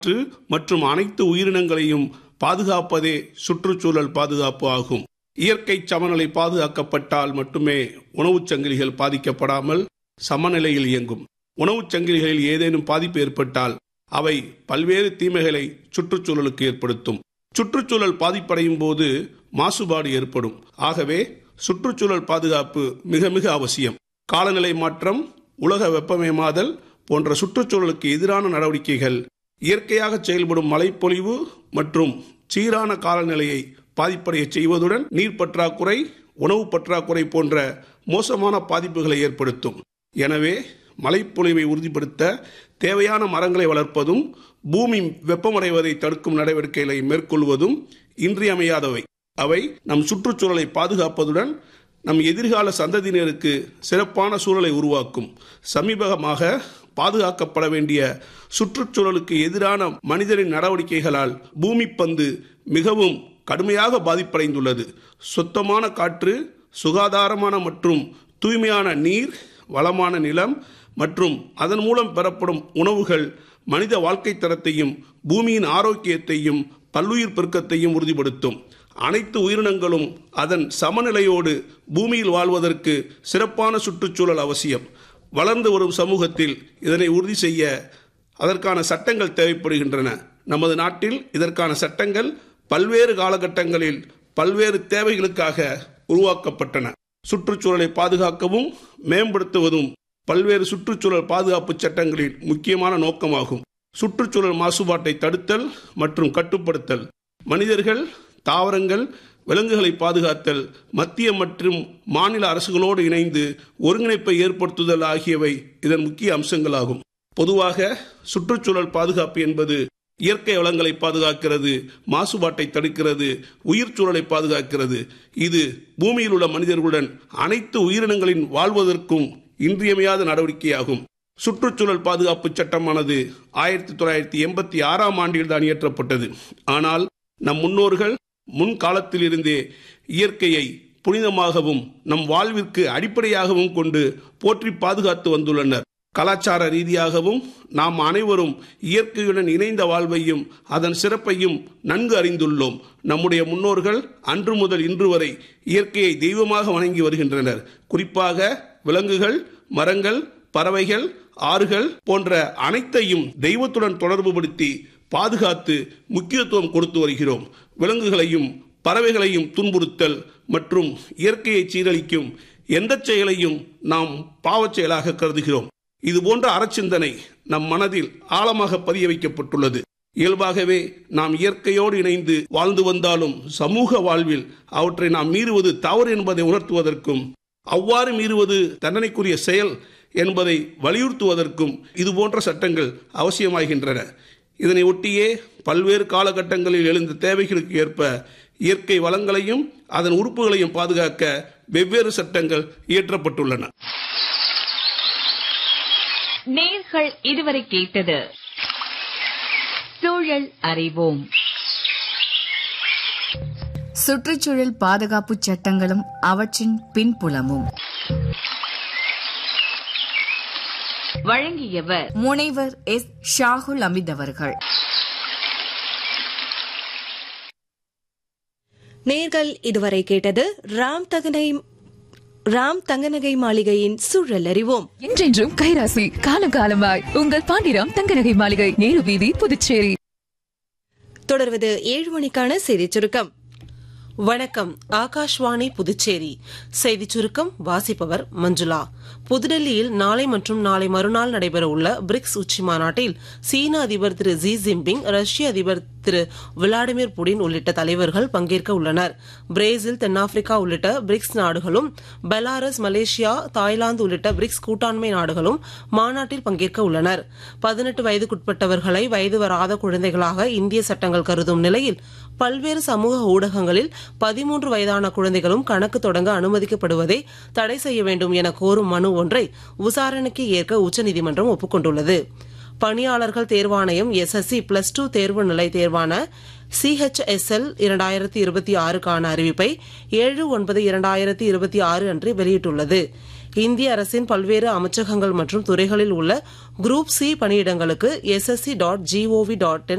காற்று மற்றும் அனைத்து உயிரினங்களையும் பாதுகாப்பதே சுற்றுச்சூழல் பாதுகாப்பு ஆகும் இயற்கை சமநிலை பாதுகாக்கப்பட்டால் மட்டுமே உணவுச் சங்கிலிகள் பாதிக்கப்படாமல் சமநிலையில் இயங்கும் உணவுச் சங்கிலிகளில் ஏதேனும் பாதிப்பு ஏற்பட்டால் அவை பல்வேறு தீமைகளை சுற்றுச்சூழலுக்கு ஏற்படுத்தும் சுற்றுச்சூழல் பாதிப்படையும் போது மாசுபாடு ஏற்படும் ஆகவே சுற்றுச்சூழல் பாதுகாப்பு மிக மிக அவசியம் காலநிலை மாற்றம் உலக வெப்பமயமாதல் போன்ற சுற்றுச்சூழலுக்கு எதிரான நடவடிக்கைகள் இயற்கையாக செயல்படும் மழைப்பொழிவு மற்றும் சீரான காலநிலையை பாதிப்படைய செய்வதுடன் நீர் பற்றாக்குறை உணவு பற்றாக்குறை போன்ற மோசமான பாதிப்புகளை ஏற்படுத்தும் எனவே மழைப்பொழிவை உறுதிப்படுத்த தேவையான மரங்களை வளர்ப்பதும் பூமி வெப்பமடைவதை தடுக்கும் நடவடிக்கைகளை மேற்கொள்வதும் இன்றியமையாதவை அவை நம் சுற்றுச்சூழலை பாதுகாப்பதுடன் நம் எதிர்கால சந்ததியினருக்கு சிறப்பான சூழலை உருவாக்கும் சமீபமாக பாதுகாக்கப்பட வேண்டிய சுற்றுச்சூழலுக்கு எதிரான மனிதரின் நடவடிக்கைகளால் பூமி பந்து மிகவும் கடுமையாக பாதிப்படைந்துள்ளது சுத்தமான காற்று சுகாதாரமான மற்றும் தூய்மையான நீர் வளமான நிலம் மற்றும் அதன் மூலம் பெறப்படும் உணவுகள் மனித வாழ்க்கை தரத்தையும் பூமியின் ஆரோக்கியத்தையும் பல்லுயிர் பெருக்கத்தையும் உறுதிப்படுத்தும் அனைத்து உயிரினங்களும் அதன் சமநிலையோடு பூமியில் வாழ்வதற்கு சிறப்பான சுற்றுச்சூழல் அவசியம் வளர்ந்து வரும் சமூகத்தில் இதனை உறுதி செய்ய அதற்கான சட்டங்கள் தேவைப்படுகின்றன நமது நாட்டில் இதற்கான சட்டங்கள் பல்வேறு காலகட்டங்களில் பல்வேறு தேவைகளுக்காக உருவாக்கப்பட்டன சுற்றுச்சூழலை பாதுகாக்கவும் மேம்படுத்துவதும் பல்வேறு சுற்றுச்சூழல் பாதுகாப்பு சட்டங்களின் முக்கியமான நோக்கமாகும் சுற்றுச்சூழல் மாசுபாட்டை தடுத்தல் மற்றும் கட்டுப்படுத்தல் மனிதர்கள் தாவரங்கள் விலங்குகளை பாதுகாத்தல் மத்திய மற்றும் மாநில அரசுகளோடு இணைந்து ஒருங்கிணைப்பை ஏற்படுத்துதல் ஆகியவை இதன் முக்கிய அம்சங்களாகும் பொதுவாக சுற்றுச்சூழல் பாதுகாப்பு என்பது இயற்கை வளங்களை பாதுகாக்கிறது மாசுபாட்டை தடுக்கிறது உயிர் சூழலை பாதுகாக்கிறது இது பூமியில் உள்ள மனிதர்களுடன் அனைத்து உயிரினங்களின் வாழ்வதற்கும் இன்றியமையாத நடவடிக்கையாகும் சுற்றுச்சூழல் பாதுகாப்பு சட்டமானது ஆயிரத்தி தொள்ளாயிரத்தி எண்பத்தி ஆறாம் ஆண்டில் தான் இயற்றப்பட்டது ஆனால் நம் முன்னோர்கள் முன்காலத்திலிருந்தே இயற்கையை புனிதமாகவும் நம் வாழ்விற்கு அடிப்படையாகவும் கொண்டு போற்றி பாதுகாத்து வந்துள்ளனர் கலாச்சார ரீதியாகவும் நாம் அனைவரும் இயற்கையுடன் இணைந்த வாழ்வையும் அதன் சிறப்பையும் நன்கு அறிந்துள்ளோம் நம்முடைய முன்னோர்கள் அன்று முதல் இன்று வரை இயற்கையை தெய்வமாக வணங்கி வருகின்றனர் குறிப்பாக விலங்குகள் மரங்கள் பறவைகள் ஆறுகள் போன்ற அனைத்தையும் தெய்வத்துடன் தொடர்புபடுத்தி பாதுகாத்து முக்கியத்துவம் கொடுத்து வருகிறோம் விலங்குகளையும் பறவைகளையும் துன்புறுத்தல் மற்றும் இயற்கையை சீரழிக்கும் எந்த செயலையும் நாம் பாவச் செயலாக கருதுகிறோம் இது போன்ற அறச்சிந்தனை நம் மனதில் ஆழமாக பதிய வைக்கப்பட்டுள்ளது இயல்பாகவே நாம் இயற்கையோடு இணைந்து வாழ்ந்து வந்தாலும் சமூக வாழ்வில் அவற்றை நாம் மீறுவது தவறு என்பதை உணர்த்துவதற்கும் அவ்வாறு மீறுவது தண்டனைக்குரிய செயல் என்பதை வலியுறுத்துவதற்கும் இது போன்ற சட்டங்கள் அவசியமாகின்றன இதனை ஒட்டியே பல்வேறு காலகட்டங்களில் எழுந்த தேவைகளுக்கு ஏற்ப இயற்கை வளங்களையும் அதன் உறுப்புகளையும் பாதுகாக்க வெவ்வேறு சட்டங்கள் இயற்றப்பட்டுள்ளன நேர்கள் இதுவரை கேட்டது சூழல் அறிவோம் சுற்றுச்சூழல் பாதுகாப்பு சட்டங்களும் அவற்றின் பின்புலமும் வழங்கியவர் முனைவர் எஸ் ஷாகுல் அமித் அவர்கள் நேர்கள் இதுவரை கேட்டது ராம் தகனை ராம் தங்கநகை மாளிகையின் சூழல் அறிவோம் என்றென்றும் கைராசி காலம் காலமாய் உங்கள் பாண்டிராம் தங்கநகை மாளிகை நேரு வீதி புதுச்சேரி தொடர்வது ஏழு மணிக்கான செய்திச் சுருக்கம் வணக்கம் ஆகாஷ்வாணி புதுச்சேரி செய்திச் சுருக்கம் வாசிப்பவர் மஞ்சுளா புதுடெல்லியில் நாளை மற்றும் நாளை மறுநாள் நடைபெறவுள்ள பிரிக்ஸ் உச்சி மாநாட்டில் சீன அதிபர் திரு ஜி ஜின்பிங் ரஷ்ய அதிபர் திரு விளாடிமிர் புடின் உள்ளிட்ட தலைவர்கள் பங்கேற்க உள்ளனர் பிரேசில் தென்னாப்பிரிக்கா உள்ளிட்ட பிரிக்ஸ் நாடுகளும் பெலாரஸ் மலேசியா தாய்லாந்து உள்ளிட்ட பிரிக்ஸ் கூட்டாண்மை நாடுகளும் மாநாட்டில் பங்கேற்க உள்ளனர் பதினெட்டு வயதுக்குட்பட்டவர்களை வயது வராத குழந்தைகளாக இந்திய சட்டங்கள் கருதும் நிலையில் பல்வேறு சமூக ஊடகங்களில் பதிமூன்று வயதான குழந்தைகளும் கணக்கு தொடங்க அனுமதிக்கப்படுவதை தடை செய்ய வேண்டும் என கோரும் மனு ஒன்றை விசாரணைக்கு ஏற்க உச்சநீதிமன்றம் ஒப்புக்கொண்டுள்ளது பணியாளர்கள் தேர்வாணையம் எஸ்எஸ்சி பிளஸ் டூ தேர்வு நிலை தேர்வான சிஹெச்எஸ்எல் இரண்டாயிரத்தி இருபத்தி ஆறுக்கான அறிவிப்பை ஏழு ஒன்பது இரண்டாயிரத்தி இருபத்தி ஆறு அன்று வெளியிட்டுள்ளது இந்திய அரசின் பல்வேறு அமைச்சகங்கள் மற்றும் துறைகளில் உள்ள குரூப் சி பணியிடங்களுக்கு எஸ்எஸ்சி டாட் ஜிஓவி டாட்